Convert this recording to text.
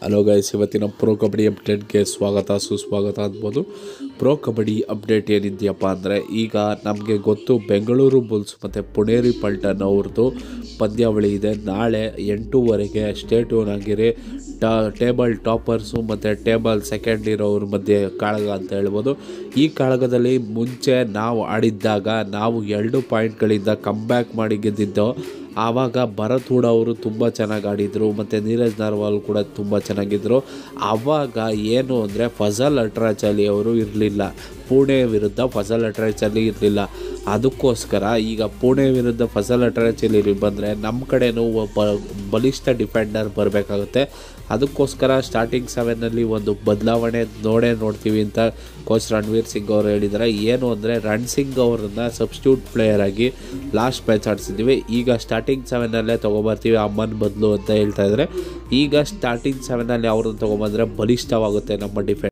hello guys ಇವತ್ತಿನ pro kabaddi ಅಪ್ಡೇಟ್ಗೆ ಸ್ವಾಗತ ಸುಸ್ವಾಗತ ಅನ್ಬೋದು ಪ್ರೋ ಕಬಡ್ಡಿ ಅಪ್ಡೇಟ್ ಏನಿದೆಯಪ್ಪ ಅಂದರೆ ಈಗ ನಮಗೆ ಗೊತ್ತು ಬೆಂಗಳೂರು ಬುಲ್ಸ್ ಮತ್ತು ಪುಣೇರಿ ಪಲ್ಟನ್ ಅವ್ರದ್ದು ಪಂದ್ಯಾವಳಿ ಇದೆ ನಾಳೆ ಎಂಟೂವರೆಗೆ ಸ್ಟೇಟ್ ಆಗಿರಿ ಟಾ ಟೇಬಲ್ ಟಾಪರ್ಸು ಮತ್ತು ಟೇಬಲ್ ಸೆಕೆಂಡ್ ಇರೋವ್ರ ಮಧ್ಯೆ ಕಾಳಗ ಅಂತ ಹೇಳ್ಬೋದು ಈ ಕಾಳಗದಲ್ಲಿ ಮುಂಚೆ ನಾವು ಆಡಿದ್ದಾಗ ನಾವು ಎರಡು ಪಾಯಿಂಟ್ಗಳಿಂದ ಕಮ್ ಬ್ಯಾಕ್ ಮಾಡಿ ಗೆದ್ದಿದ್ದೋ ಆವಾಗ ಭರತ್ ಹೂಡ ಅವರು ತುಂಬ ಚೆನ್ನಾಗಿ ಆಡಿದರು ಮತ್ತು ನೀರಜ್ ನಾರ್ವಾಲ್ ಕೂಡ ತುಂಬ ಚೆನ್ನಾಗಿದ್ದರು ಆವಾಗ ಏನು ಅಂದರೆ ಫಜಲ್ ಅಟ್ರಾಚಲಿ ಅವರು ಇರಲಿಲ್ಲ ಪುಣೆ ವಿರುದ್ಧ ಫಜಲ್ ಅಟ್ರಾಚಲಿ ಇರಲಿಲ್ಲ ಅದಕ್ಕೋಸ್ಕರ ಈಗ ಪುಣೆ ವಿರುದ್ಧ ಫಜಲ್ ಅಟ್ರಾಚಲಿ ಬಂದರೆ ನಮ್ಮ ಕಡೆನೂ ಒಬ್ಬ ಬಲಿಷ್ಠ ಡಿಫೆಂಡರ್ ಬರಬೇಕಾಗುತ್ತೆ ಅದಕ್ಕೋಸ್ಕರ ಸ್ಟಾರ್ಟಿಂಗ್ ಸೆವೆನ್ನಲ್ಲಿ ಒಂದು ಬದಲಾವಣೆ ನೋಡೇ ನೋಡ್ತೀವಿ ಅಂತ ಕೋಚ್ ರಣವೀರ್ ಸಿಂಗ್ ಅವರು ಹೇಳಿದ್ದಾರೆ ಏನು ಅಂದರೆ ರಣ್ ಸಿಂಗ್ ಅವರನ್ನು ಸಬ್ಸ್ಟ್ಯೂಟ್ ಪ್ಲೇಯರ್ ಆಗಿ ಲಾಸ್ಟ್ ಮ್ಯಾಚ್ ಆಡಿಸಿದ್ದೀವಿ ಈಗ ಸ್ಟಾರ್ಟಿಂಗ್ ಸೆವೆನಲ್ಲೇ ತೊಗೊಬರ್ತೀವಿ ಅಮ್ಮನ ಬದಲು ಅಂತ ಹೇಳ್ತಾ ಇದ್ದಾರೆ ಈಗ ಸ್ಟಾರ್ಟಿಂಗ್ ಸೆವೆನಲ್ಲಿ ಅವ್ರನ್ನ ತೊಗೊಬಂದರೆ ಬಲಿಷ್ಠವಾಗುತ್ತೆ ನಮ್ಮ ಡಿಫೆಂಡ್